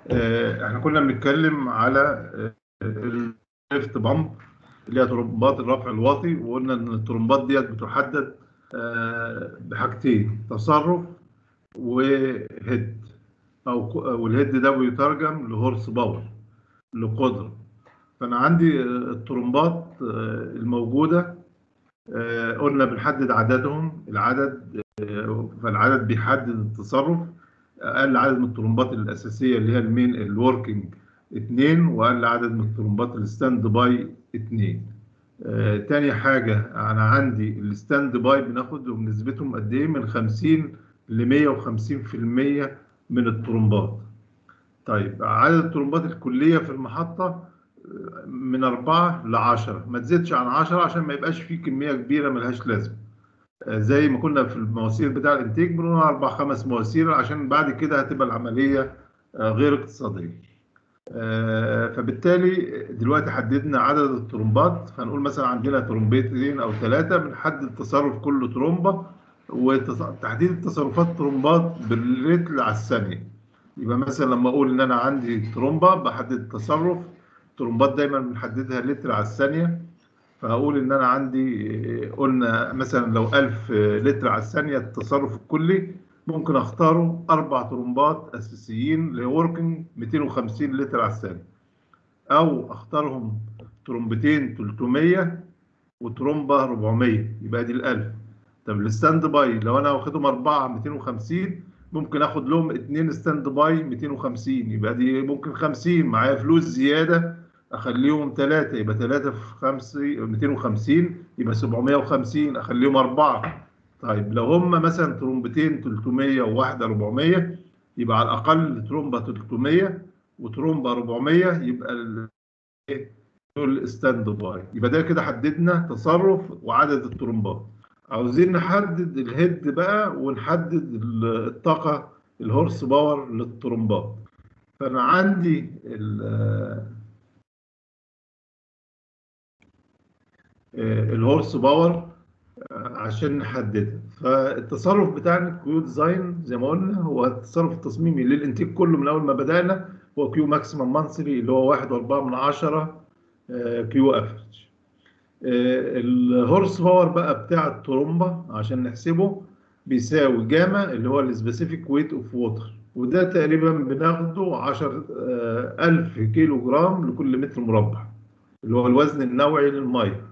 آه، احنا كنا بنتكلم على الليفت بامب اللي هي ترمبات الرفع الواطي وقلنا ان الترمبات ديت بتحدد آه، بحاجتين تصرف وهيد او والهيد ده بيترجم لهورس باور لقدره فانا عندي الترمبات آه، الموجوده آه، قلنا بنحدد عددهم العدد فالعدد بيحدد التصرف اقل عدد من الترمبات الاساسيه اللي هي المين الوركينج اثنين واقل عدد من الترمبات الستاند باي اثنين آه تاني حاجه انا عندي الستاند باي بناخدهم نسبتهم قد ايه من 50 ل 150% من الترمبات طيب عدد الترمبات الكليه في المحطه من 4 ل 10 ما تزيدش عن 10 عشان ما يبقاش فيه كميه كبيره ملهاش لازمه زي ما كنا في المواسير بتاع الانتاج بنقول اربع خمس مواسير عشان بعد كده هتبقى العمليه غير اقتصاديه. فبالتالي دلوقتي حددنا عدد الترمبات فنقول مثلا عندنا ترمبتين او ثلاثه بنحدد تصرف كل ترمبه وتحديد التصرفات ترمبات بالريتل على الثانيه. يبقى مثلا لما اقول ان انا عندي ترمبه بحدد التصرف ترمبات دايما بنحددها لتر على الثانيه فهقول ان انا عندي قلنا مثلا لو 1000 لتر على الثانيه التصرف الكلي ممكن اختاره اربع ترمبات اساسيين لوركينج 250 لتر على الثانيه او اختارهم ترمبتين 300 وترمبه 400 يبقى دي ال1000 طب الستاند باي لو انا واخدهم اربعه 250 ممكن اخد لهم اثنين ستاند باي 250 يبقى دي ممكن 50 معايا فلوس زياده اخليهم ثلاثة يبقى ثلاثة في خمسة 250 يبقى 750 اخليهم أربعة طيب لو هم مثلا ترومبتين 300 وواحدة 400 يبقى على الأقل ترومبة 300 وترومبة 400 يبقى دول ستاند باي يبقى ده كده حددنا تصرف وعدد الترومبات عاوزين نحدد الهيد بقى ونحدد الطاقة الهورس باور للترومبات فأنا عندي الهورس باور عشان نحددها فالتصرف بتاعنا الكيو ديزاين زي ما قلنا هو التصرف التصميمي للانتاج كله من اول ما بدانا هو كيو ماكسيمم مانثلي اللي هو 1.4 من 10 كيو افريج الهورس باور بقى بتاع الترومبه عشان نحسبه بيساوي جاما اللي هو السبيسيفيك ويت اوف ووتر وده تقريبا بناخده 10000 كيلو جرام لكل متر مربع اللي هو الوزن النوعي للميه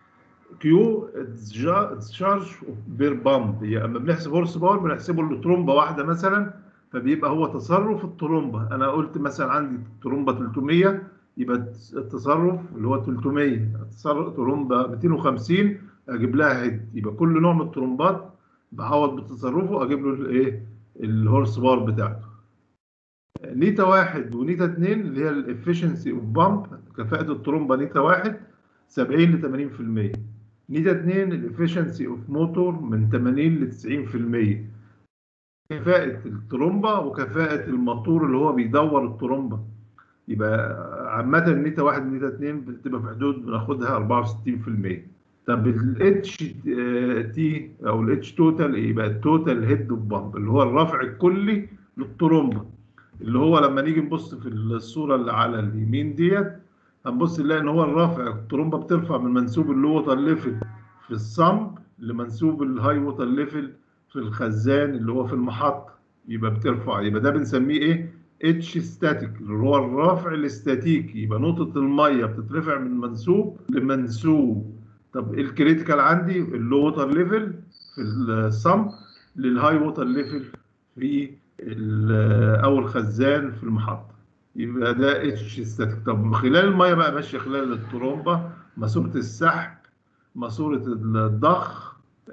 كيو تشارج بير بامب يعني اما بنحسب هورس باور بنحسبه لترومبه واحده مثلا فبيبقى هو تصرف الترومبه انا قلت مثلا عندي ترومبه 300 يبقى التصرف اللي هو 300 تصرف ترومبه 250 اجيب لها هيد يبقى كل نوع من الترومبات بعوض بتصرفه اجيب له الايه الهورس باور بتاعته نيتا واحد ونيتا اثنين اللي هي الافشنسي اوف بامب كفاءه الترومبه نيتا واحد 70 ل 80% نيتا 2 الافشنسي اوف موتور من 80 ل 90% كفاءة الترومبة وكفاءة الموتور اللي هو بيدور الترومبة يبقى عامة نيتا 1 نيتا 2 بتبقى في حدود بناخدها 64% طب الاتش تي او الاتش توتال يبقى التوتال هيد اوف بامب اللي هو الرفع الكلي للترومبة اللي هو لما نيجي نبص في الصورة اللي على اليمين ديت هنبص نلاقي ان هو الرفع الترومبه بترفع من منسوب اللو ووتر ليفل في الصمب لمنسوب الهاي ووتر ليفل في الخزان اللي هو في المحطه يبقى بترفع يبقى ده بنسميه ايه اتش ستاتيك اللي هو الرفع الاستاتيكي يبقى نقطه الميه بتترفع من منسوب لمنسوب طب الكريتيكال عندي اللو ووتر ليفل في الصمب للهاي ووتر ليفل في او الخزان في المحطه يبقى ده اتش ستاتيك طب خلال الميه بقى ماشيه خلال الترومبه ماسوره السحب ماسوره الضخ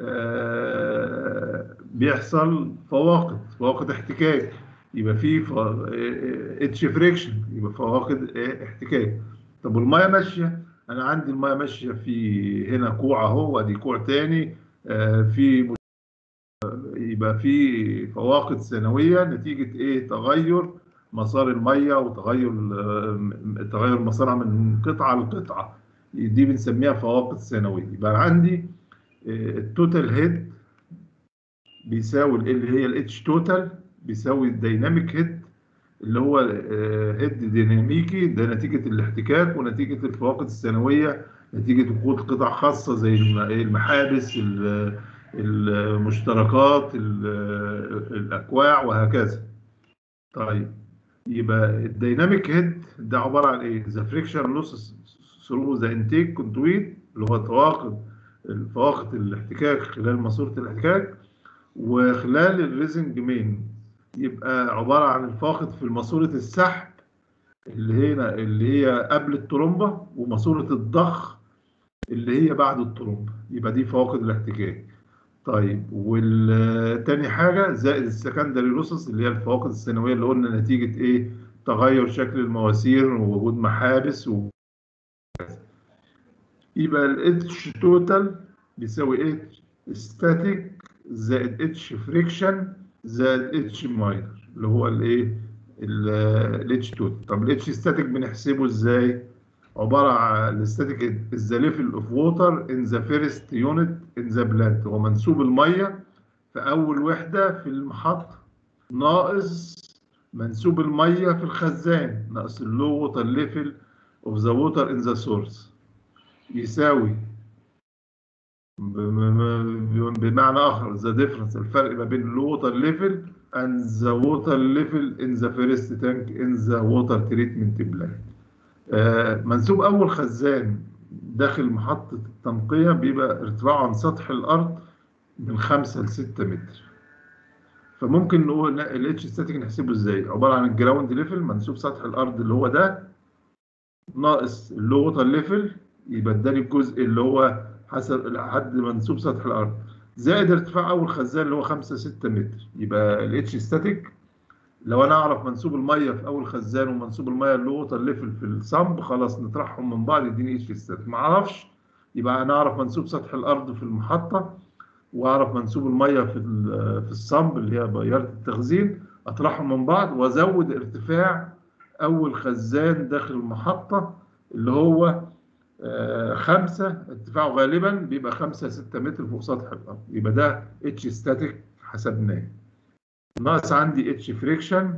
آه بيحصل فواقد فواقد احتكاك يبقى في اتش فريكشن يبقى فواقد احتكاك طب والميه ماشيه انا عندي الميه ماشيه في هنا كوع اهو وادي كوع تاني آه في يبقى في فواقد سنويه نتيجه ايه تغير مسار الميه وتغير تغير مسارها من قطعه لقطعه دي بنسميها فواقد سنويه يبقى عندي التوتال هيد بيساوي اللي هي الاتش توتال بيساوي الديناميك هيد اللي هو هيد ديناميكي ده نتيجة الاحتكاك ونتيجة الفواقد الثانوية نتيجة وجود قطع خاصة زي المحابس المشتركات الأكواع وهكذا طيب يبقى الديناميك هيد ده عبارة عن ايه؟ ذا فريكشن لوس ثرو ذا انتيك كونتويت اللي هو تواقد فواقد الاحتكاك خلال ماسورة الاحتكاك وخلال الريزنج مين يبقى عبارة عن الفاقد في ماسورة السحب اللي هنا اللي هي قبل الترومبة وماسورة الضخ اللي هي بعد الترومبة يبقى دي فواقد الاحتكاك طيب والتاني حاجة زائد السكندري لوسس اللي هي الفواقد الثانوية اللي قلنا نتيجة ايه تغير شكل المواسير ووجود محابس و... يبقى الاتش توتال بيساوي ايه ستاتيك زائد اتش فريكشن زائد اتش ماينر اللي هو الايه الاتش توتال طب الاتش ستاتيك بنحسبه ازاي عباره عن الستاتيك ذا ليفل اوف ووتر ان ذا فيرست يونت ان ذا بلانت هو منسوب الميه في اول وحده في المحطه ناقص منسوب الميه في الخزان ناقص اللو ووتر ليفل اوف ذا ووتر ان ذا سورس يساوي بمعنى اخر ذا ديفرنس الفرق ما بين اللو ووتر ليفل and the water level in the first tank in the water treatment plant. آه منسوب اول خزان داخل محطة التنقية بيبقى ارتفاعه عن سطح الارض من 5 ل 6 متر. فممكن نقول الاتش ستاتيك نحسبه ازاي؟ عبارة عن الجراوند ليفل منسوب سطح الارض اللي هو ده ناقص اللو ووتر ليفل يبقى اداني الجزء اللي هو حسب لحد منسوب سطح الارض زائد ارتفاع اول خزان اللي هو 5 6 متر يبقى الاتش ستاتيك لو انا اعرف منسوب الميه في اول خزان ومنسوب الميه اللي ووتر ليفل في الصمب خلاص نطرحهم من بعض يديني اتش ستاتيك ما اعرفش يبقى انا اعرف منسوب سطح الارض في المحطه واعرف منسوب الميه في في الصمب اللي هي بياره التخزين اطرحهم من بعض وازود ارتفاع اول خزان داخل المحطه اللي هو آه خمسة ارتفاعه غالبا بيبقى خمسة ستة متر فوق سطح الأرض يبقى ده اتش ستاتيك حسبناه ناقص عندي اتش فريكشن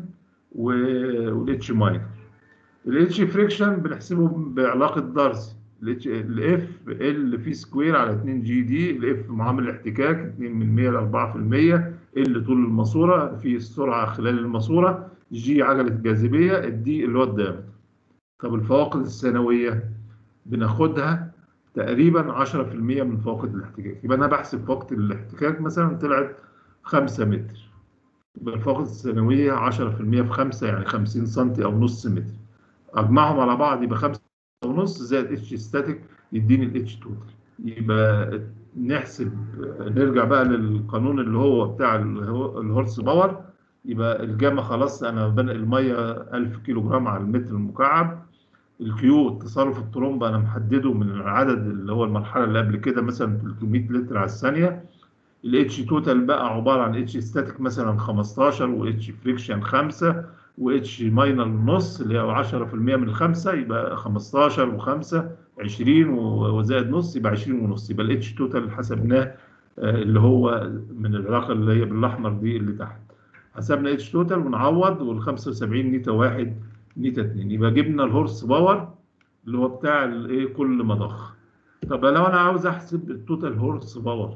والاتش ماينر الاتش فريكشن بنحسبه بعلاقة دارسي الاف ال في سكوير على 2 جي دي الاف معامل الاحتكاك 2 من 100 ل 4% ال طول الماسورة في السرعة خلال الماسورة جي عجلة الجاذبية الدي اللي هو الدايمتر طب الفواقد الثانوية بناخدها تقريبا 10% من فواقد الاحتكاك يبقى انا بحسب فواقد الاحتكاك مثلا طلعت 5 متر يبقى الفواقد الثانويه 10% في 5 يعني 50 سم او نص متر اجمعهم على بعض يبقى 5 ونص زائد اتش ستاتيك يديني الاتش توتال يبقى نحسب نرجع بقى للقانون اللي هو بتاع الهورس باور يبقى الجامعه خلاص انا بنقل الميه 1000 كيلو جرام على المتر المكعب الكيو تصرف الترومبه انا محدده من العدد اللي هو المرحله اللي قبل كده مثلا 300 لتر على الثانيه الاتش توتال بقى عباره عن اتش ستاتيك مثلا 15 واتش فريكشن 5 واتش ماينر نص اللي هو 10% من الخمسه يبقى 15 و5 20 وزائد نص يبقى 20 ونص يبقى الاتش توتال اللي حسبناه اللي هو من العلاقه اللي هي بالاحمر دي اللي تحت حسبنا اتش توتال ونعوض وال 75 نيتا 1 نيتا 2 يبقى جبنا الهورس باور اللي هو بتاع الايه كل مضخ طب لو انا عاوز احسب التوتال هورس باور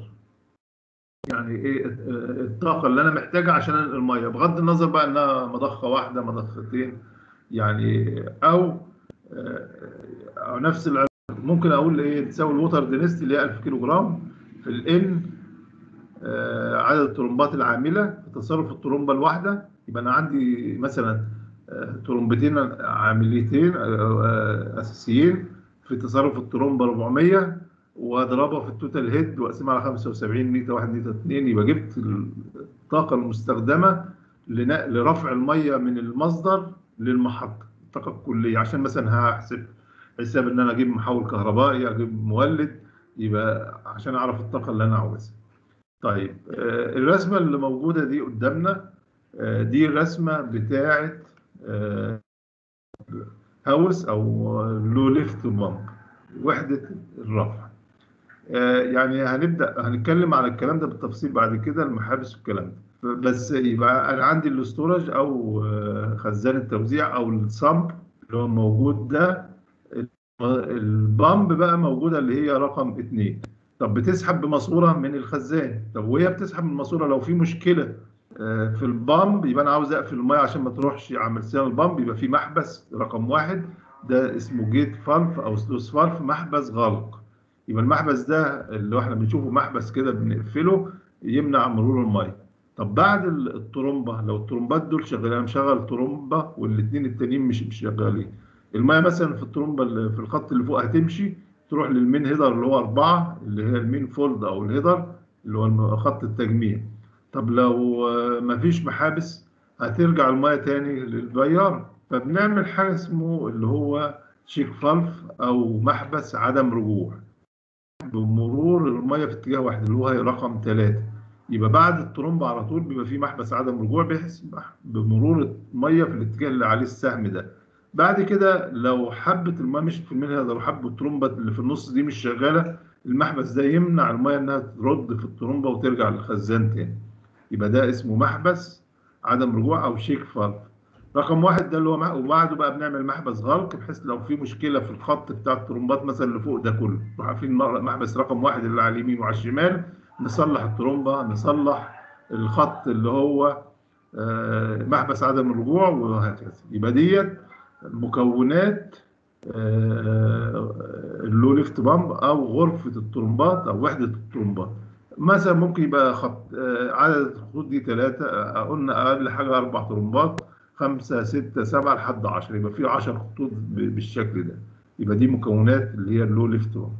يعني ايه الطاقه اللي انا محتاجها عشان انقل الميه بغض النظر بقى انها مضخه واحده مضختين يعني او او نفس العلاقة. ممكن اقول ايه تساوي الووتر دينستي اللي هي 1000 كيلو جرام في الان عدد الترمبات العامله في تصرف الترمبه الواحده يبقى انا عندي مثلا ترومبتين عاملتين اساسيين في تصرف الترومبه 400 واضربها في التوتال هيد واقسمها على 75 نيتا 1 نيتا 2 يبقى جبت الطاقه المستخدمه لنقل رفع الميه من المصدر للمحطه الطاقه الكليه عشان مثلا هحسب حساب ان انا اجيب محول كهربائي اجيب مولد يبقى عشان اعرف الطاقه اللي انا عاوزها. طيب الرسمه اللي موجوده دي قدامنا دي الرسمه بتاعه هاوس او لو ليفت بامب وحده الرفع يعني هنبدا هنتكلم على الكلام ده بالتفصيل بعد كده المحابس والكلام ده بس يبقى انا عندي الاستورج او آه، خزان التوزيع او الصمب اللي هو موجود ده البامب بقى موجوده اللي هي رقم اتنين طب بتسحب بماسوره من الخزان طب وهي بتسحب من الماسوره لو في مشكله آه، في البامب يبقى انا عاوز اقفل الميه عشان ما تروحش اعمل صيانه البامب يبقى في محبس رقم واحد ده اسمه جيت فالف او سلوس فالف محبس غلق يبقى المحبس ده اللي احنا بنشوفه محبس كده بنقفله يمنع مرور الميه طب بعد الطرمبه لو الطرمبات دول شغالين انا مشغل طرمبه والاثنين التانيين مش مش شغالين الميه مثلا في الطرمبه اللي في الخط اللي فوق هتمشي تروح للمين هيدر اللي هو أربعة اللي هي المين فولد أو الهيدر اللي هو خط التجميع طب لو آه، مفيش محابس هترجع الميه تاني للبيار فبنعمل حاجه اسمه اللي هو شيك فالف او محبس عدم رجوع بمرور الميه في اتجاه واحد اللي هو رقم ثلاثة يبقى بعد الترومبه على طول بيبقى في محبس عدم رجوع بيسمح بمرور الميه في الاتجاه اللي عليه السهم ده بعد كده لو حبه الميه مشت في المنهج لو حبه الترومبه اللي في النص دي مش شغاله المحبس ده يمنع الميه انها ترد في الترومبه وترجع للخزان تاني يبقى ده اسمه محبس عدم رجوع او شيك فالف رقم واحد ده اللي هو مح... وبعده بقى بنعمل محبس غلق بحيث لو في مشكله في الخط بتاع الترومبات مثلا اللي فوق ده كله نروح عارفين محبس رقم واحد اللي على اليمين وعلى الشمال نصلح الترومبه نصلح الخط اللي هو آه، محبس عدم الرجوع وهكذا يبقى ديت مكونات آه، اللو ليفت بامب او غرفه الترومبات او وحده الترومبات مثلا ممكن يبقى خط آه، عدد الخطوط دي ثلاثة آه، قلنا أقل حاجة أربع طرمبات خمسة ستة سبعة لحد عشرة يبقى في عشر خطوط بالشكل ده يبقى دي مكونات اللي هي اللو ليفت بامب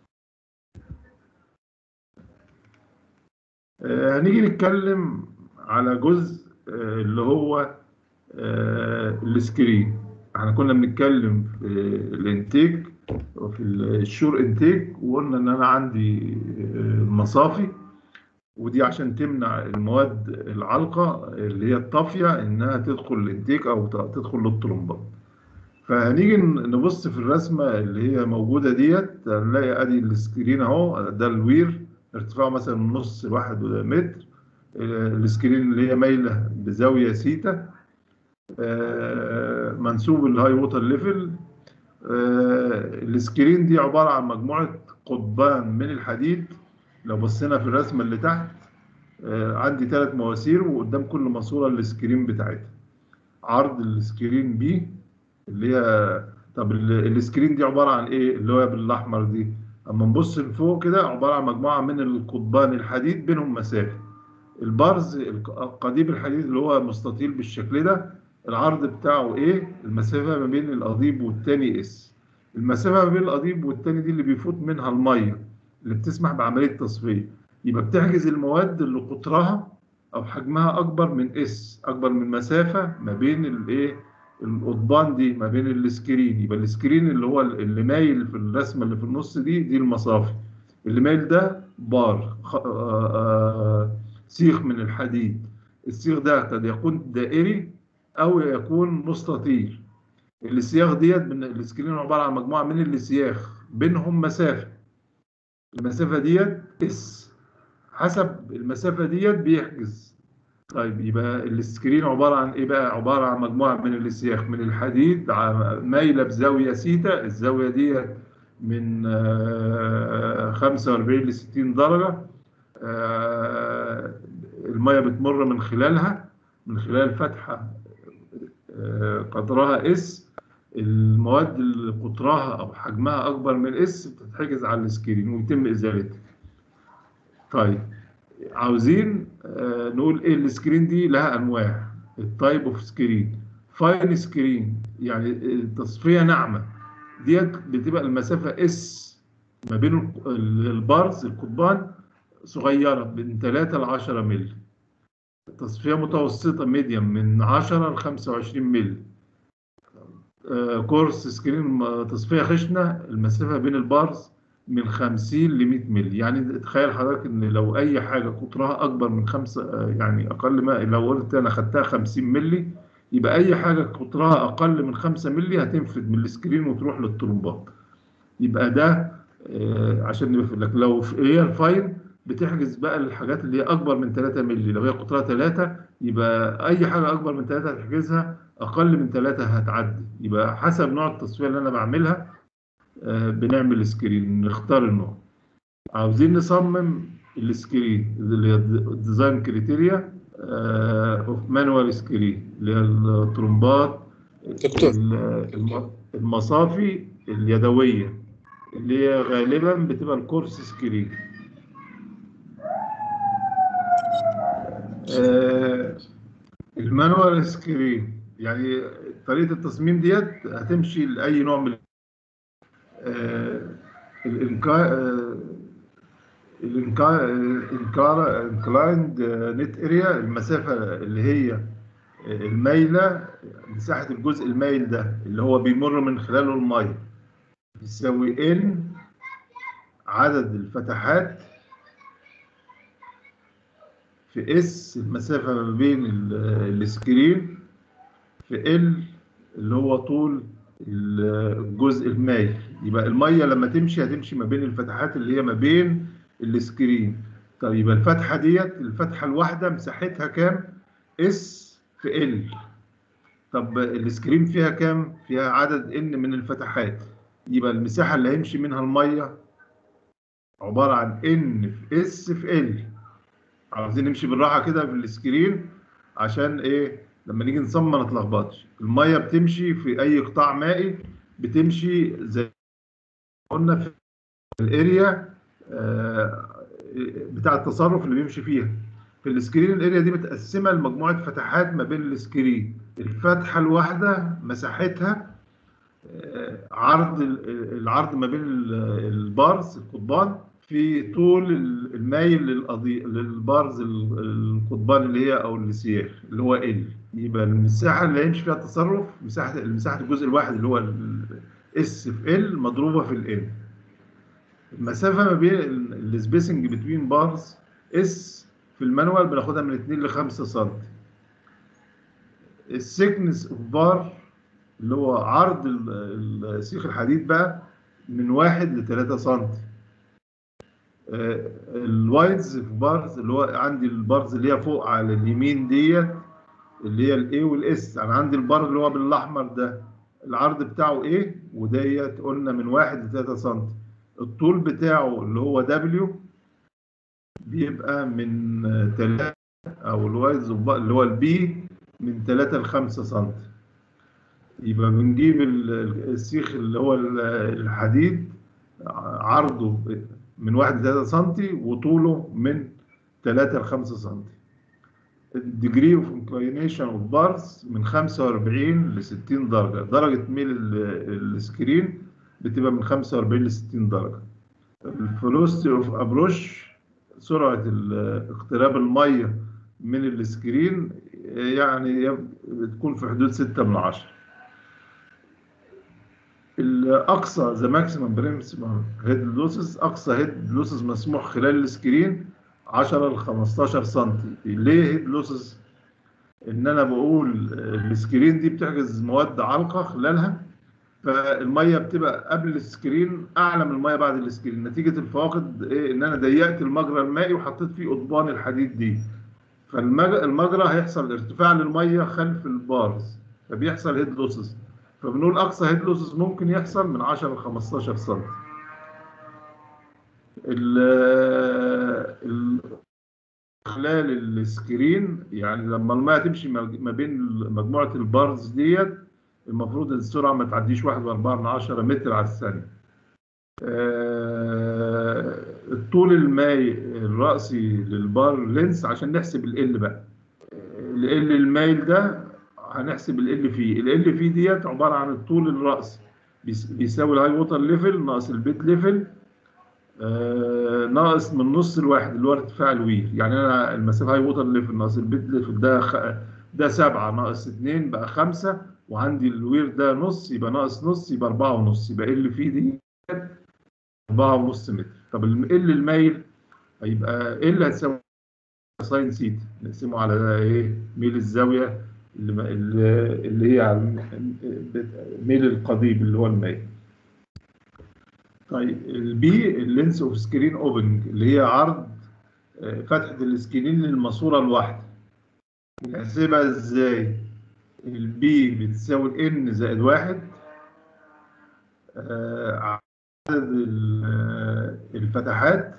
هنيجي نتكلم على جزء اللي هو السكرين احنا كنا بنتكلم في الانتيك وفي الشور انتيك وقلنا ان انا عندي آه، مصافي ودي عشان تمنع المواد العالقه اللي هي الطافيه انها تدخل الانتيك او تدخل للطلمبات فهنيجي نبص في الرسمه اللي هي موجوده ديت هنلاقي ادي السكرين اهو ده الوير ارتفاعه مثلا نص واحد متر آه، السكرين اللي هي مايله بزاويه سيتا آه، منسوب الهاي ووتر ليفل السكرين دي عبارة عن مجموعة قضبان من الحديد لو بصينا في الرسمة اللي تحت آه، عندي ثلاث مواسير وقدام كل ماسورة السكرين بتاعتها عرض السكرين بي اللي هي طب السكرين دي عبارة عن ايه اللي هو بالاحمر دي اما نبص لفوق كده عبارة عن مجموعة من القضبان الحديد بينهم مسافة البرز القضيب الحديد اللي هو مستطيل بالشكل ده العرض بتاعه ايه المسافه ما بين القضيب والتاني اس المسافه ما بين القضيب والتاني دي اللي بيفوت منها الميه اللي بتسمح بعمليه تصفيه يبقى بتحجز المواد اللي قطرها او حجمها اكبر من اس اكبر من مسافه ما بين الايه القضبان دي ما بين السكرين يبقى السكرين اللي هو اللي مايل في الرسمه اللي في النص دي دي المصافي اللي مايل ده بار آآ آآ سيخ من الحديد السيخ ده قد يكون دائري او يكون مستطيل السياخ ديت من السكرين عباره عن مجموعه من السياخ بينهم مسافه المسافه ديت اس حسب المسافه ديت بيحجز طيب يبقى السكرين عباره عن ايه بقى عباره عن مجموعه من السياخ من الحديد مايله بزاويه سيتا الزاويه ديت من 45 ل 60 درجه آه، الميه بتمر من خلالها من خلال فتحه قدرها اس المواد اللي قطرها او حجمها اكبر من اس بتتحجز على السكرين ويتم ازالتها طيب عاوزين آه، نقول ايه السكرين دي لها انواع التايب اوف سكرين فاين سكرين يعني تصفيه ناعمه ديت بتبقى المسافه اس ما بين البارز القضبان صغيره من 3 ل 10 مللي تصفية متوسطة ميديم من 10 ل 25 مللي آه، كورس سكرين تصفية خشنة المسافة بين البارز من 50 ل 100 مللي يعني تخيل حضرتك ان لو اي حاجة قطرها اكبر من خمسة آه، يعني اقل ما لو قلت انا خدتها 50 مللي يبقى اي حاجة قطرها اقل من 5 مللي هتنفذ من السكرين وتروح للطرمبات يبقى ده آه، عشان نفهم لك لو هي الفاين بتحجز بقى الحاجات اللي هي اكبر من 3 مللي لو هي قطرها 3 يبقى اي حاجه اكبر من 3 هتحجزها اقل من 3 هتعدي يبقى حسب نوع التصفيه اللي انا بعملها آه، بنعمل سكرين نختار النوع عاوزين نصمم السكرين اللي هي الديزاين كريتيريا اوف مانوال سكرين اللي هي الطرمبات دكتور ال- الم- المصافي اليدويه اللي هي غالبا بتبقى الكورس سكرين آه، المانوال سكرين يعني طريقه التصميم ديت هتمشي لاي نوع من آه، الانكا آه، الانكا الانكار انكلايند نت اريا المسافه اللي هي المايله مساحه الجزء المايل ده اللي هو بيمر من خلاله الميه يساوي ان عدد الفتحات في اس المسافه ما بين ال- السكرين في ال اللي هو طول ال- الجزء المايل يبقى الميه لما تمشي هتمشي ما بين الفتحات اللي هي ما بين السكرين طيب يبقى الفتحه ديت الفتحه الواحده مساحتها كام اس في ال طب السكرين فيها كام فيها عدد ان من الفتحات يبقى المساحه اللي هيمشي منها الميه عباره عن ان في اس في ال عاوزين نمشي بالراحه كده في السكرين عشان ايه لما نيجي نصمم ما نتلخبطش الميه بتمشي في اي قطاع مائي بتمشي زي ما قلنا في الاريا آه، بتاع التصرف اللي بيمشي فيها في السكرين الاريا دي متقسمه لمجموعه فتحات ما بين السكرين الفتحه الواحده مساحتها آه، عرض ال- العرض ما بين ال- البارز القضبان في طول ال- المايل للقضي للبارز ال- القضبان اللي هي او السياخ اللي هو ال يبقى المساحه اللي هيمشي فيها التصرف مساحه مساحه الجزء الواحد اللي هو اس في ال مضروبه في الان المسافه ما بين السبيسنج بتوين بارز اس في المانوال بناخدها من 2 ل 5 سم السيكنس اوف بار اللي هو عرض ال- السيخ الحديد بقى من 1 ل 3 سم الوايدز في بارز اللي هو عندي البارز اللي هي فوق على اليمين ديت اللي هي الاي والاس انا عندي البار اللي هو بالاحمر ده العرض بتاعه ايه وديت قلنا من 1 ل 3 سم الطول بتاعه اللي هو دبليو بيبقى من 3 او الوايدز اللي هو البي من 3 ل 5 سم يبقى بنجيب ال- ال- السيخ اللي هو ال- الحديد عرضه من 1 ل 3 سم وطوله من 3 ل 5 سم الديجري اوف انكلينيشن اوف بارز من 45 ل 60 درجه درجه ميل ال- السكرين بتبقى من 45 ل 60 درجه الفلوسيتي اوف ابروش سرعه ال- اقتراب الميه من السكرين يعني يب- بتكون في حدود 6 من 10 الاقصى ذا ماكسيمم بريمسيمم هيد لوسز اقصى هيد لوسز مسموح خلال السكرين 10 ل 15 سم ليه هيد لوسز ان انا بقول السكرين دي بتحجز مواد علقه خلالها فالميه بتبقى قبل السكرين اعلى من الميه بعد السكرين نتيجه الفواقد ايه ان انا ضيقت المجرى المائي وحطيت فيه قضبان الحديد دي فالمجرى هيحصل ارتفاع للميه خلف البارز فبيحصل هيد لوسز فبنقول اقصى هيد لوسز ممكن يحصل من 10 ل 15 سم ال- ال- خلال السكرين يعني لما الميه تمشي ما بين مجموعه البارز ديت المفروض السرعه ما تعديش 1.4 من 10 متر على الثانيه آه، الطول المائي الرأسي للبار لينس عشان نحسب ال بقى ال المايل ده هنحسب ال فيه ال فيه ديت عباره عن الطول الرأسي بيس- بيساوي الهاي ووتر ليفل ناقص البيت ليفل آه، ناقص من نص الواحد اللي هو ارتفاع الوير يعني انا المسافه هاي ووتر ليفل ناقص البيت ليفل ده خ... ده سبعة ناقص اتنين بقى خمسة وعندي الوير ده نص يبقى ناقص نص يبقى أربعة ونص يبقى ال فيه دي أربعة ونص متر طب ال المايل هيبقى ال هتساوي ساين سيتا نقسمه على ايه ميل الزاوية اللي, اللي اللي هي على ميل القضيب اللي هو المايل طيب البي اللينس اوف سكرين اوبننج اللي هي عرض آه، فتحة الاسكرين للماسورة الواحدة بنحسبها ازاي؟ البي بتساوي الان زائد واحد آه، عدد آه، الفتحات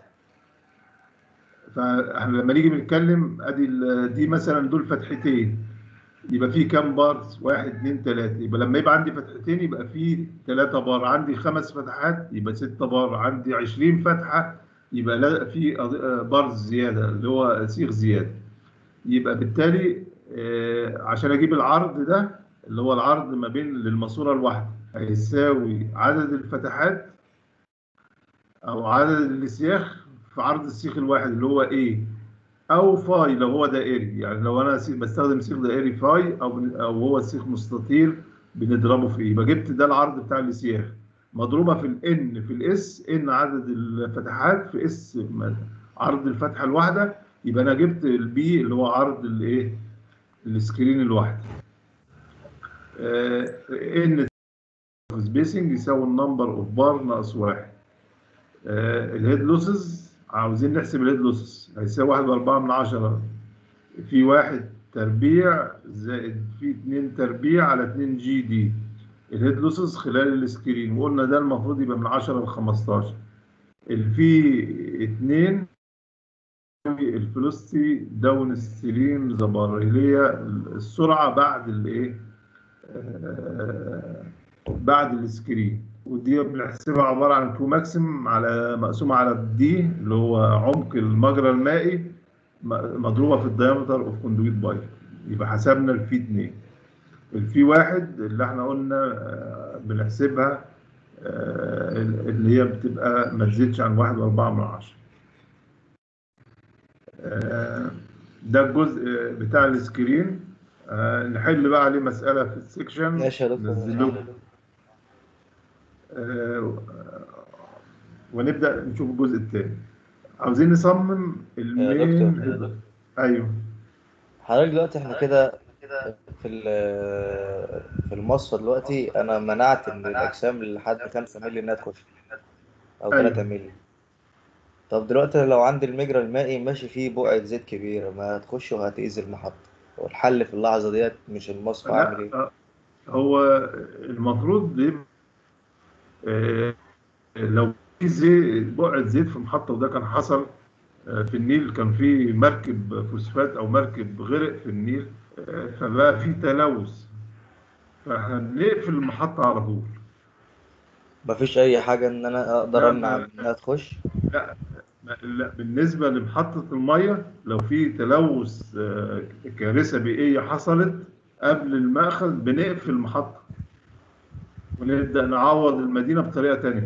فاحنا لما نيجي بنتكلم ادي دي مثلا دول فتحتين يبقى في كام بار؟ واحد اثنين ثلاثة يبقى لما يبقى عندي فتحتين يبقى في ثلاثة بار عندي خمس فتحات يبقى ستة بار عندي 20 فتحة يبقى لا في بار زيادة اللي هو صيغ زيادة يبقى بالتالي آه، عشان اجيب العرض ده اللي هو العرض ما بين للماسورة الواحدة هيساوي عدد الفتحات او عدد الاسياخ في عرض السيخ الواحد اللي هو ايه او فاي لو هو دائري يعني لو انا بستخدم سيخ دائري فاي او او هو سيخ مستطيل بنضربه في ايه يبقى جبت ده العرض بتاع السياخ مضروبه في الان في الاس ان عدد الفتحات في اس عرض الفتحه الواحده يبقى انا جبت البي اللي هو عرض الايه السكرين الواحد ان سبيسنج يساوي النمبر اوف بار ناقص واحد الهيد لوسز عاوزين نحسب الهيد لوسز هيساوي واحد وأربعة من عشرة في واحد تربيع زائد في اتنين تربيع على اتنين جي دي الهيد لوسز خلال السكرين وقلنا ده المفروض يبقى من 10 ل 15 الفي اتنين الفلوستي داون ستريم زبر اللي هي السرعه بعد الايه آه بعد السكرين ودي بنحسبها عباره عن كيو ماكسيم على مقسومه على الدي اللي هو عمق المجرى المائي مضروبه في الديامتر اوف كوندويت بايب يبقى حسبنا الفي 2 الفي واحد اللي احنا قلنا بنحسبها اللي هي بتبقى ما تزيدش عن واحد وأربعة من عشرة ده الجزء بتاع السكرين نحل بقى عليه مسألة في السكشن ماشي يا دكتور ونبدأ نشوف الجزء الثاني عاوزين نصمم المين ايوه حضرتك دلوقتي احنا كده في في المصفى دلوقتي انا منعت ان الاجسام لحد 5 مللي انها تخش او 3 أيوة. مللي طب دلوقتي لو عندي المجرى المائي ماشي فيه بقعة زيت كبيرة ما هتخش وهتأذي المحطة والحل في اللحظة ديت مش المصفى عامل ايه؟ لا هو المفروض بيبقى آه، لو في زيت بقعة زيت في محطة وده كان حصل آه، في النيل كان في مركب فوسفات او مركب غرق في النيل آه، فبقى في تلوث فاحنا بنقفل المحطة على طول مفيش أي حاجة إن أنا أقدر لا، أمنع ما- إنها تخش؟ لا لا بالنسبة لمحطة المية لو في تلوث آه، كارثة بيئية حصلت قبل المأخذ بنقفل المحطة ونبدأ نعوض المدينة بطريقة تانية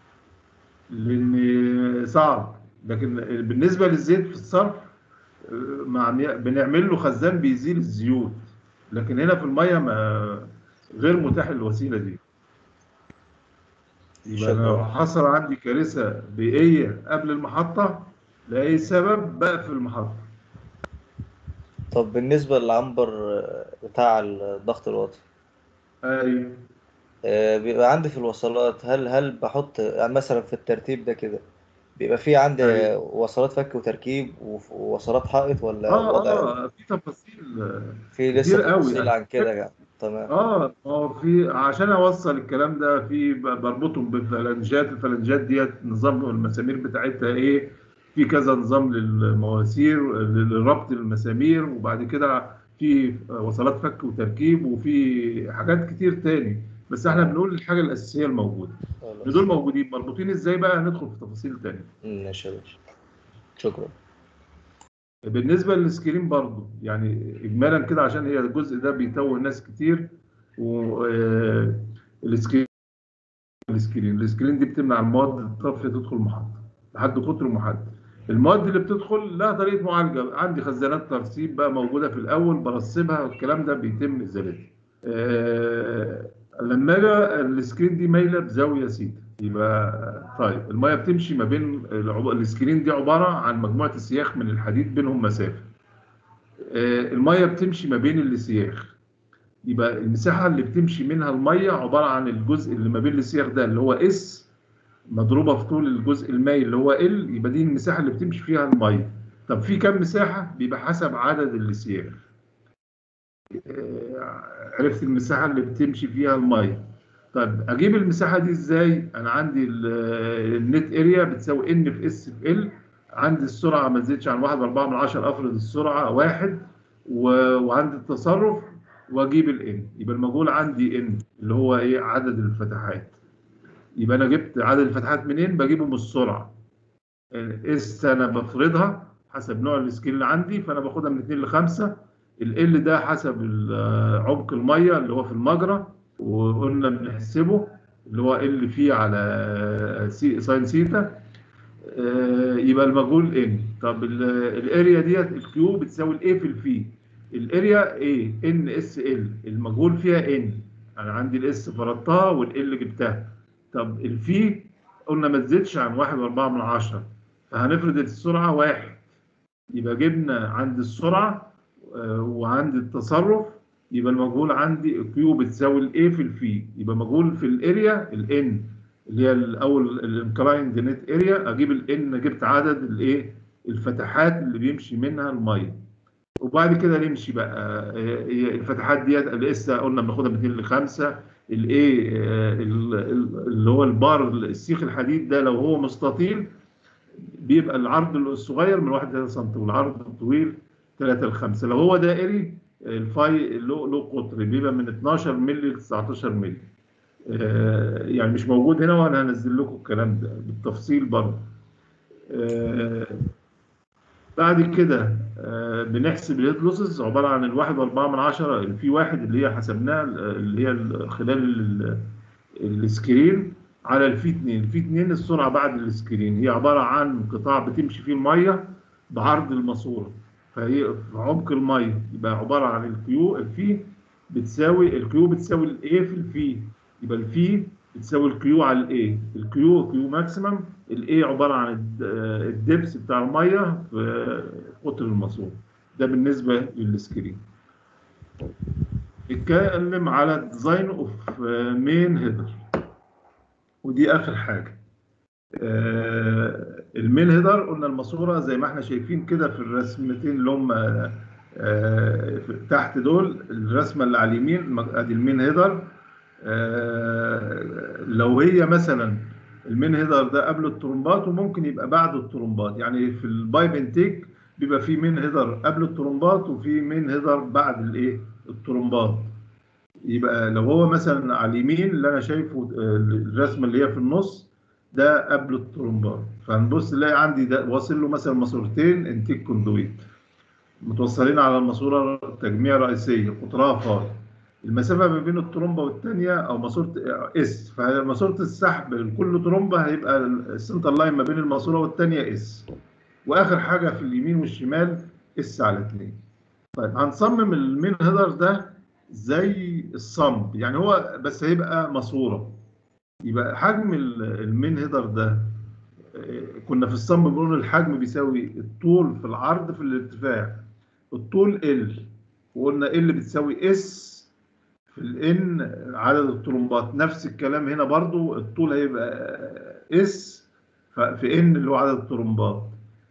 لأن صعب لكن بالنسبة للزيت في الصرف آه، مع بنعمل له خزان بيزيل الزيوت لكن هنا في المية ما غير متاح الوسيلة دي يبقى لو شكرا حصل عندي كارثة بيئية قبل المحطة لأي سبب بقفل المحطة طب بالنسبة للعنبر بتاع الضغط الواطي أيوه آه، بيبقى عندي في الوصلات هل هل بحط يعني مثلا في الترتيب ده كده بيبقى في عندي أيوه. وصلات فك وتركيب وف- ووصلات حائط ولا آه الوضع آه في تفاصيل في كتير لسه قوي تفاصيل يعني. عن كده يعني تمام اه ما هو في عشان اوصل الكلام ده في ب- بربطهم بفلنجات الفلنجات ديت نظام المسامير بتاعتها ايه في كذا نظام للمواسير لربط المسامير وبعد كده في وصلات فك وتركيب وفي حاجات كتير تاني بس احنا بنقول الحاجه الاساسيه الموجوده خلاص. دول موجودين مربوطين ازاي بقى هندخل في تفاصيل تانية ماشي يا باشا شكرا بالنسبه للسكرين برضو يعني اجمالا كده عشان هي الجزء ده بيتوه ناس كتير والسكرين السكرين السكرين دي بتمنع المواد الطافيه تدخل المحطه لحد قطر محدد المواد اللي بتدخل لها طريقه معالجه عندي خزانات ترسيب بقى موجوده في الاول برسبها والكلام ده بيتم ازالتها آه، لما اجي السكرين دي مايله بزاويه سيتا يبقى طيب الميه بتمشي ما بين العب- السكرين دي عباره عن مجموعه السياخ من الحديد بينهم مسافه آه، الميه بتمشي ما بين السياخ يبقى المساحه اللي بتمشي منها الميه عباره عن الجزء اللي ما بين السياخ ده اللي هو اس مضروبه في طول الجزء المائي اللي هو ال يبقى دي المساحه اللي بتمشي فيها الميه طب في كم مساحه بيبقى حسب عدد السياخ آه، عرفت المساحه اللي بتمشي فيها الميه طيب اجيب المساحه دي ازاي انا عندي ال- النت اريا بتساوي ان في اس في ال عندي السرعه ما تزيدش عن 1.4 من 10 افرض السرعه واحد و- وعندي التصرف واجيب الان يبقى المجهول عندي ان اللي هو ايه عدد الفتحات يبقى انا جبت عدد الفتحات منين بجيبه من السرعه اس انا بفرضها حسب نوع السكيل اللي عندي فانا باخدها من 2 ل 5 ال ده حسب ال- عمق الميه اللي هو في المجرى وقلنا بنحسبه اللي هو ال فيه على سي ساين سيتا آه، يبقى المجهول ان طب ال- الاريا ديت الكيو بتساوي الاي في الفي الاريا ايه ان اس ال المجهول فيها ان انا عندي الاس فرضتها والال جبتها طب الفي قلنا ما تزيدش عن واحد واربعة من عشرة فهنفرض السرعة واحد يبقى جبنا عند السرعة آه، وعند التصرف يبقى المجهول عندي كيو بتساوي الاي في الفي يبقى مجهول في الاريا الان اللي هي الاول الانكلايند نت اريا اجيب الان جبت عدد الايه الفتحات اللي بيمشي منها الميه وبعد كده نمشي بقى آه، هي الفتحات ديت لسه قلنا بناخدها من 2 ل 5 الايه اللي هو البار السيخ الحديد ده لو هو مستطيل بيبقى العرض الصغير من 1 ل 3 سم والعرض الطويل 3 ل 5 لو هو دائري الفاي له له قطر بيبقى من 12 مللي ل 19 مللي آه، يعني مش موجود هنا وانا هنزل لكم الكلام ده بالتفصيل برضه آه، بعد كده آه، بنحسب الهيد لوسز عباره عن الواحد واربعة من عشرة في واحد اللي هي حسبناها اللي هي ال- خلال ال- السكرين على الفي 2 الفي 2 السرعه بعد السكرين هي عباره عن قطاع بتمشي فيه الميه بعرض الماسوره فهي في عمق الميه يبقى عباره عن الكيو الفي بتساوي الكيو بتساوي الاي في الفي يبقى الفي بتساوي الكيو على الاي الكيو كيو ماكسيمم الاي عباره عن الد- آه، الدبس بتاع الميه في قطر الماسوره ده بالنسبه للسكرين نتكلم على الديزاين اوف مين هيدر ودي اخر حاجه آه، المين هيدر قلنا الماسوره زي ما احنا شايفين كده في الرسمتين اللي هم آه، في- تحت دول الرسمه اللي على اليمين مك- ادي المين هيدر آه، لو هي مثلا المين هيدر ده قبل الترومبات وممكن يبقى بعد الترومبات يعني في البايب انتيك بيبقى في مين هيدر قبل الترومبات وفي مين هيدر بعد الايه الترومبات يبقى لو هو مثلا على اليمين اللي انا شايفه آه، الرسمه اللي هي في النص ده قبل الترومبات فهنبص نلاقي عندي ده واصل له مثلا ماسورتين انتيك كوندويت متوصلين على الماسوره تجميع رئيسيه قطرها فاي المسافه ما بين الترومبه والثانيه او ماسوره اس فماسوره السحب لكل ترومبه هيبقى السنتر لاين ما بين الماسوره والثانيه اس واخر حاجه في اليمين والشمال اس على 2 طيب هنصمم المين هيدر ده زي الصمب يعني هو بس هيبقى ماسوره يبقى حجم ال- المين هيدر ده آه، كنا في الصمب بنقول الحجم بيساوي الطول في العرض في الارتفاع الطول ال وقلنا ال بتساوي اس في الان عدد الطرمبات نفس الكلام هنا برضو الطول هيبقى اس في ان اللي هو عدد الطرمبات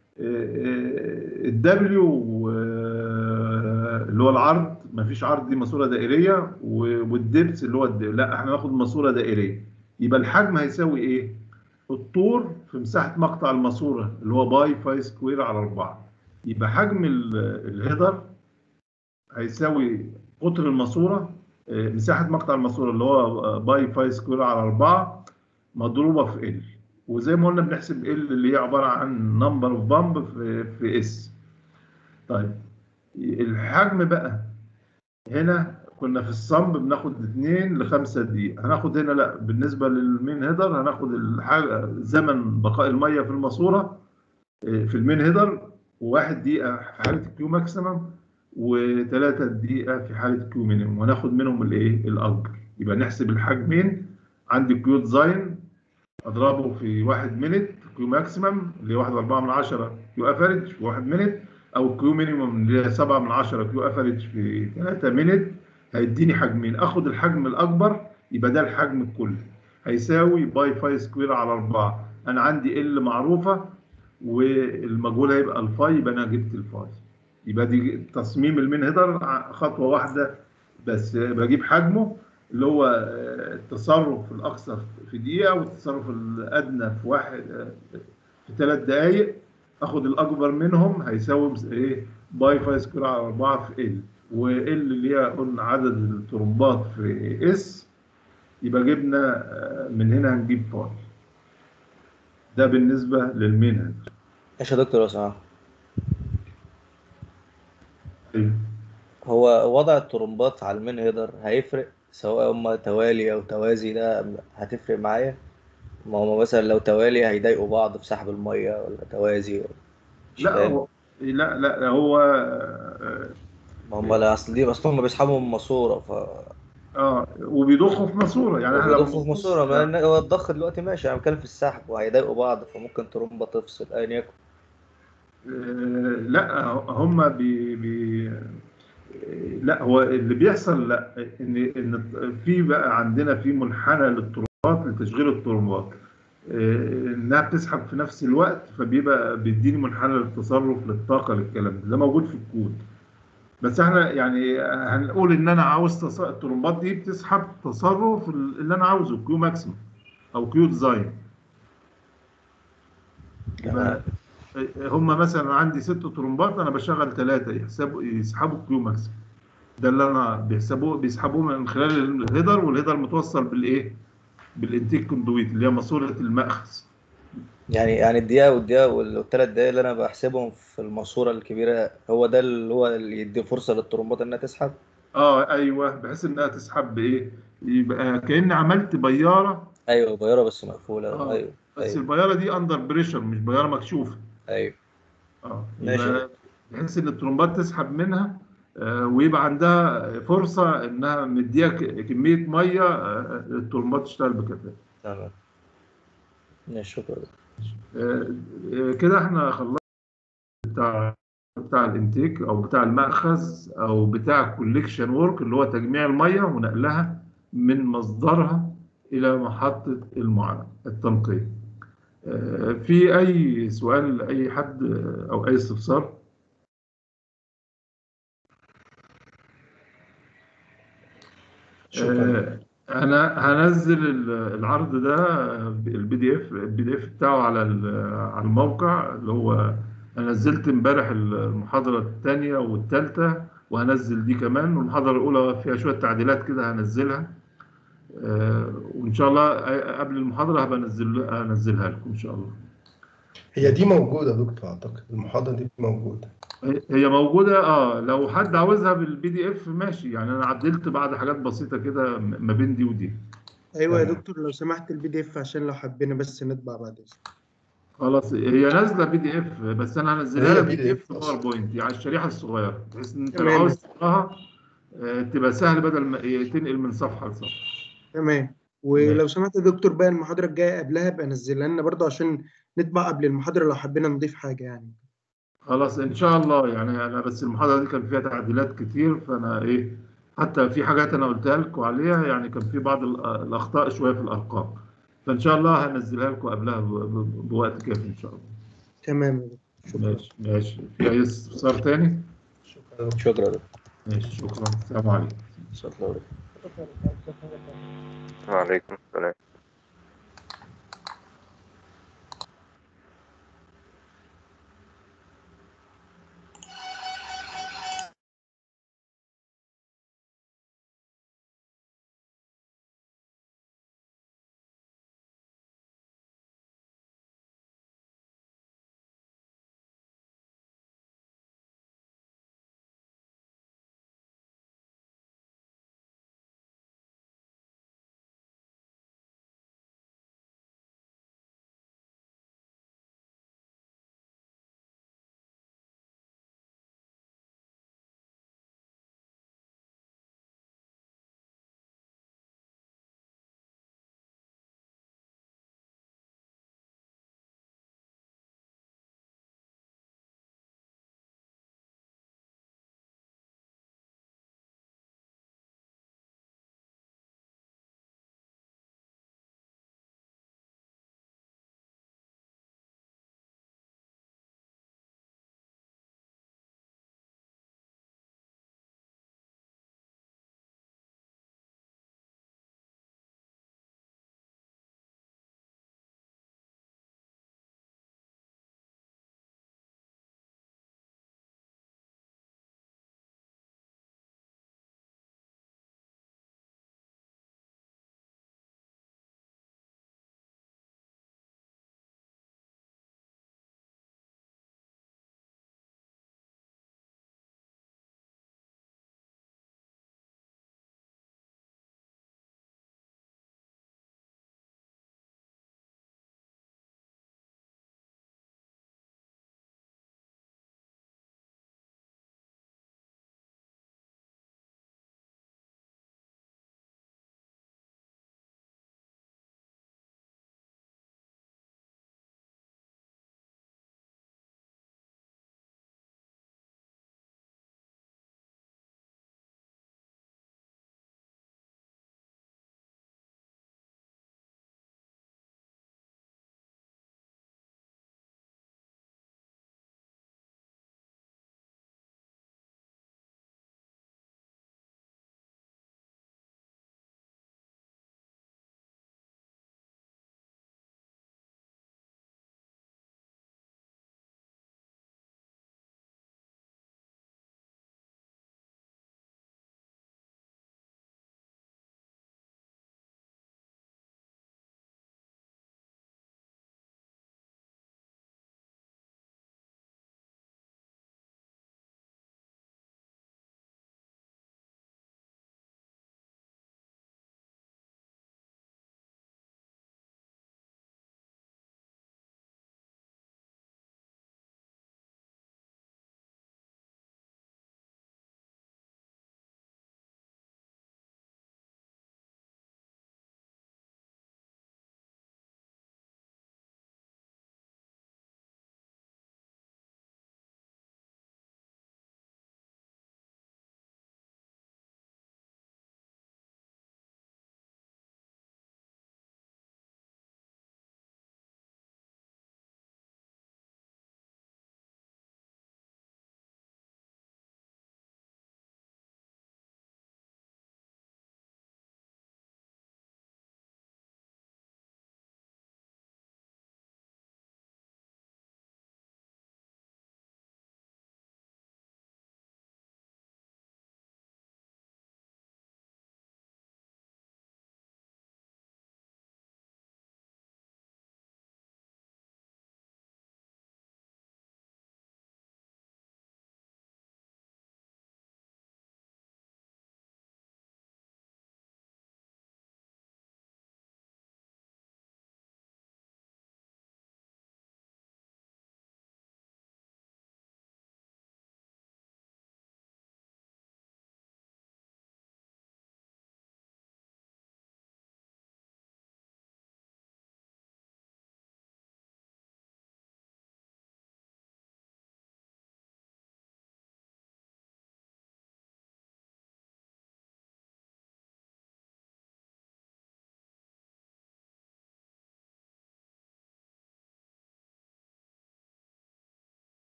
الدبليو اللي هو العرض مفيش عرض دي ماسوره دائريه و- والدبس اللي هو الد... لا احنا ناخد ماسوره دائريه يبقى الحجم هيساوي ايه؟ الطور في مساحه مقطع الماسوره اللي هو باي فاي سكوير على 4 يبقى حجم ال- الهيدر هيساوي قطر الماسوره آه، مساحه مقطع الماسوره اللي هو آه، باي فاي سكوير على 4 مضروبه في ال وزي ما قلنا بنحسب ال اللي هي عباره عن نمبر اوف بامب في في اس طيب الحجم بقى هنا كنا في الصمب بناخد 2 ل 5 دقيقة هناخد هنا لا بالنسبة للمين هيدر هناخد الحاجة زمن بقاء المية في الماسورة آه، في المين هيدر وواحد دقيقة في حالة الكيو ماكسيمم وثلاثة دقيقة في حالة الكيو مينيمم وهناخد منهم الايه الأكبر يبقى نحسب الحجمين عندي كيو ديزاين اضربه في 1 مينت كيو ماكسيمم اللي هي 1.4 من 10 كيو افريج في 1 مينت او كيو مينيمم اللي هي 7 من 10 كيو افريج في 3 مينت هيديني حجمين اخد الحجم الاكبر يبقى ده الحجم الكلي هيساوي باي فاي سكوير على 4 انا عندي ال معروفه والمجهول هيبقى الفاي يبقى انا جبت الفاي يبقى دي تصميم المين هيدر خطوه واحده بس بجيب حجمه اللي هو آه، التصرف الاقصى في دقيقه والتصرف الادنى في واحد آه، في ثلاث دقائق اخد الاكبر منهم هيساوي مس- ايه باي فاي سكوير على 4 في ال وال اللي هي قلنا عدد الترمبات في اس يبقى جبنا آه، من هنا هنجيب فاي ده بالنسبه للمين هيدر ايش يا دكتور لو سمحت أيوه. هو وضع الطرمبات على المين هيدر هيفرق سواء هما توالي او توازي ده هتفرق معايا ما هما مثلا لو توالي هيضايقوا بعض في سحب المية ولا توازي مش لا فاهم. هو لا لا لا، هو آه، ما هما لا اصل دي اصل هما بيسحبوا من ماسورة ف اه وبيضخوا في ماسوره يعني احنا لو بيضخوا في ماسورة ما إن- هو الضخ دلوقتي ماشي انا بتكلم في السحب وهيضايقوا بعض فممكن ترومبة تفصل ايا يكن آه، لا هم بي بي لا هو اللي بيحصل لا ان ان في بقى عندنا في منحنى للترمبات لتشغيل الترمبات آه، انها بتسحب في نفس الوقت فبيبقى بيديني منحنى للتصرف للطاقه للكلام ده ده موجود في الكود بس احنا يعني هنقول ان انا عاوز تص- الترمبات دي بتسحب تصرف اللي انا عاوزه كيو ماكسيمم او كيو ديزاين يبقى هم مثلا عندي ست ترمبات انا بشغل ثلاثه يحسبوا يسحبوا كيو ماكسيمم ده اللي انا بيحسبوه بيسحبوه من خلال الهيدر والهيدر متوصل بالايه؟ بالانتيك كوندويت اللي هي ماسوره المأخذ يعني يعني الدقيقة والدقيقة والثلاث دقايق اللي أنا بحسبهم في الماسورة الكبيرة هو ده اللي هو اللي يدي فرصة للطرمبات إنها تسحب اه ايوه بحيث انها تسحب بايه؟ يبقى كاني عملت بياره أيوه بيارة بس مقفولة آه. أيوه بس أيوه البياره دي اندر بريشر مش بياره مكشوفه أيوه اه ماشي. يبقى بحيث ان الترمبات تسحب منها آه، ويبقى عندها فرصه انها مديها ك- كميه ميه آه، الترمبات تشتغل بكفاءه تمام ماشي شكرا آه، آه، كده احنا خلصنا بتاع بتاع الانتيك او بتاع المأخذ او بتاع الكوليكشن ورك اللي هو تجميع الميه ونقلها من مصدرها الى محطه المعالجه التنقيه آه، في اي سؤال لاي حد آه، او اي استفسار شكرا آه، انا هنزل ال- العرض ده البي دي اف البي دي اف بتاعه على ال- على الموقع اللي هو انا نزلت امبارح المحاضره الثانيه والثالثه وهنزل دي كمان والمحاضره الاولى فيها شويه تعديلات كده هنزلها آه، وان شاء الله قبل المحاضره هبقى انزل انزلها لكم ان شاء الله هي دي موجودة يا دكتور أعتقد المحاضرة دي موجودة هي موجودة اه لو حد عاوزها بالبي دي اف ماشي يعني انا عدلت بعض حاجات بسيطة كده ما بين دي ودي ايوه يا تمام. دكتور لو سمحت البي دي اف عشان لو حبينا بس نطبع بعد اذنك خلاص هي نازلة بي دي اف بس انا هنزلها هي لك بي دي اف PDF أصلاً. باوربوينت يعني الشريحة الصغيرة بحيث ان انت لو تمام. عاوز تقراها آه، تبقى سهل بدل ما إيه، تنقل من صفحة لصفحة تمام ولو ماشي. سمحت يا دكتور بقى المحاضره الجايه قبلها بقى نزلها لنا برضه عشان نطبع قبل المحاضره لو حبينا نضيف حاجه يعني خلاص ان شاء الله يعني انا بس المحاضرة دي كان فيها تعديلات كتير فانا ايه حتى في حاجات انا قلتها لكم عليها يعني كان في بعض ال- الاخطاء شوية في الارقام فان شاء الله هنزلها لكم قبلها ب- ب- بوقت كافي ان شاء الله تمام يا دكتور شكرا ماشي ماشي في اي استفسار تاني شكرا شكرا يا دكتور. ماشي شكرا السلام عليكم شكرا وعليكم السلام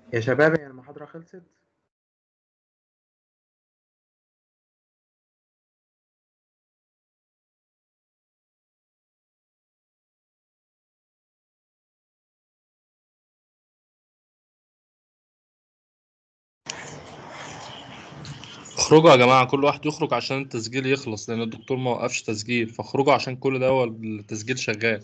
يا شباب هي المحاضرة خلصت اخرجوا يا جماعة كل واحد يخرج عشان التسجيل يخلص لأن الدكتور ما وقفش تسجيل فاخرجوا عشان كل ده هو التسجيل شغال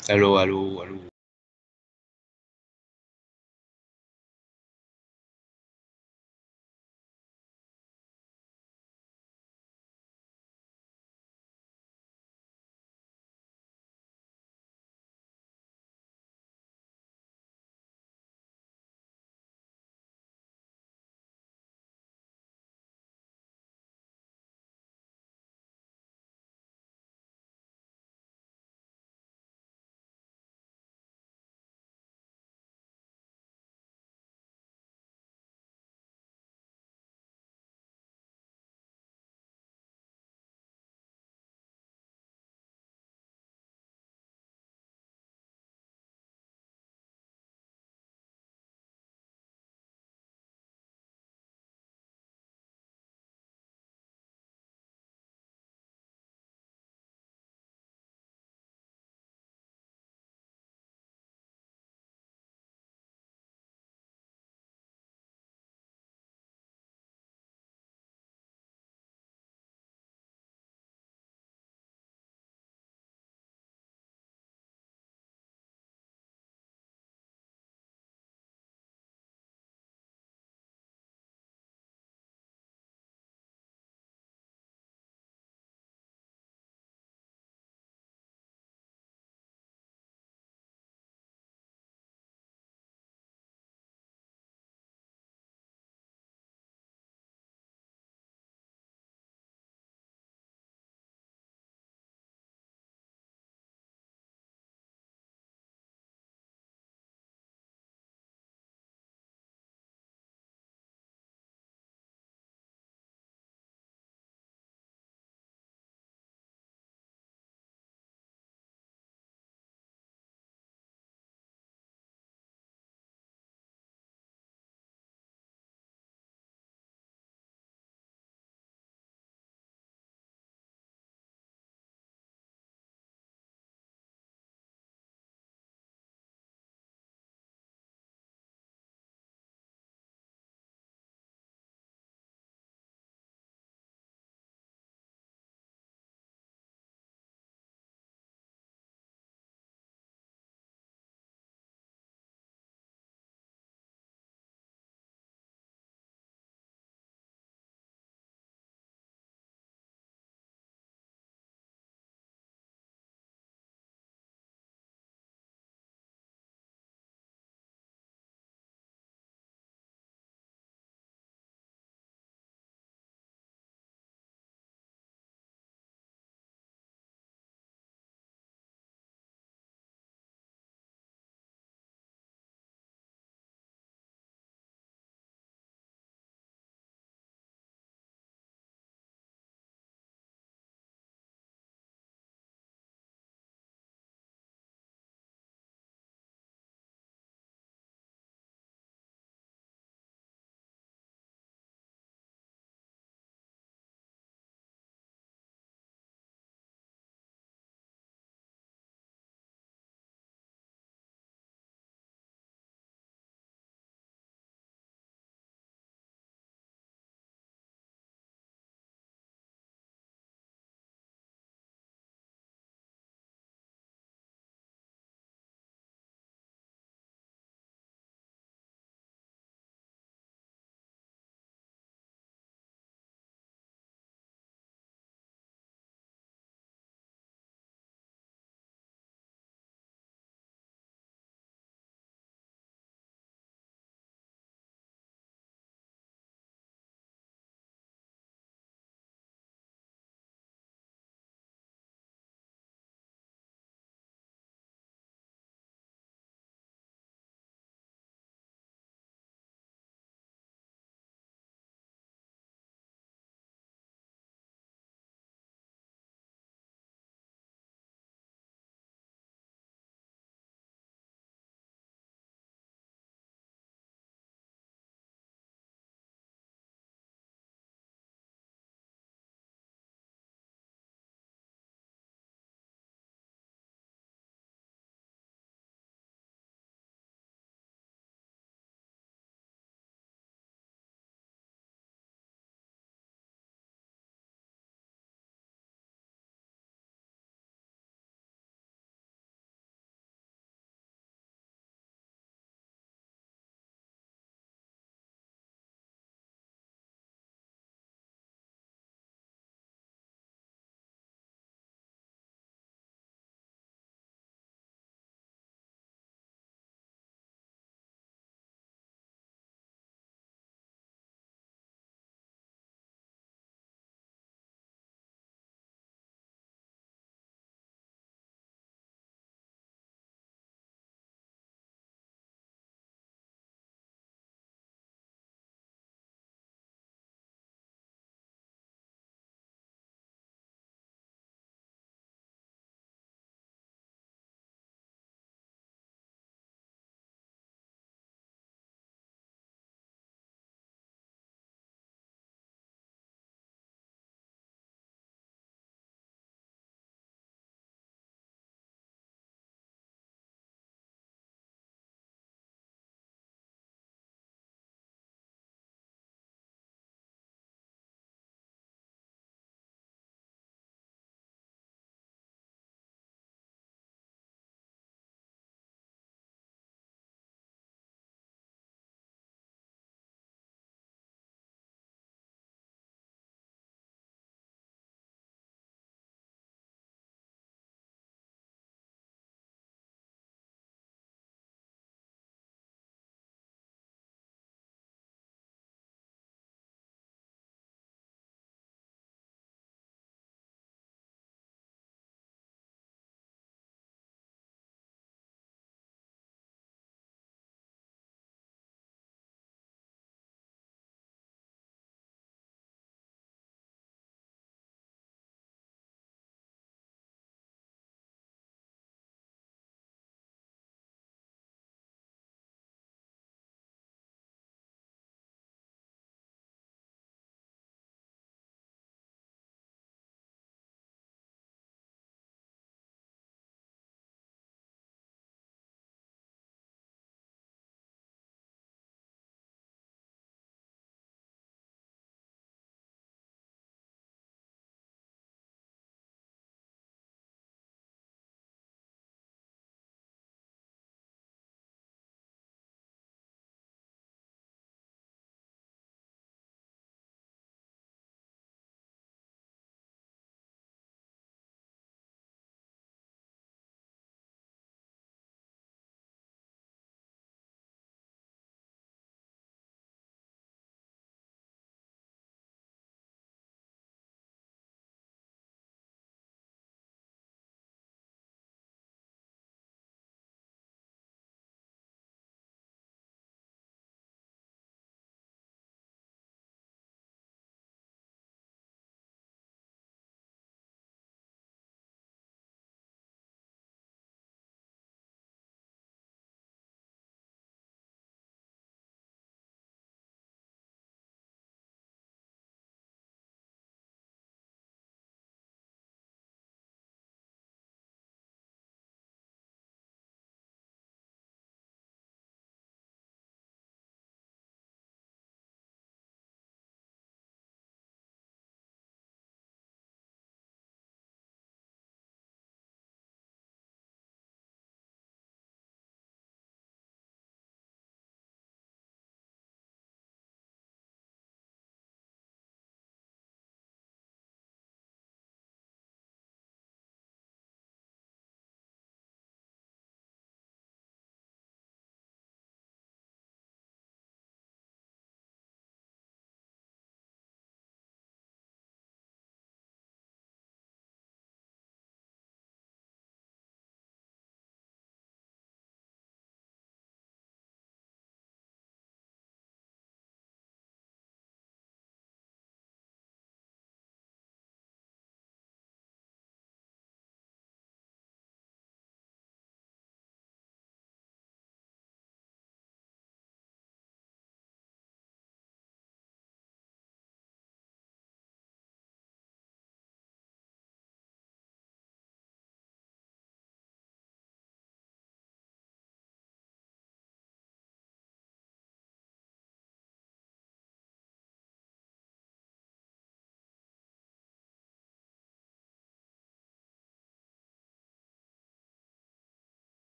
الو الو الو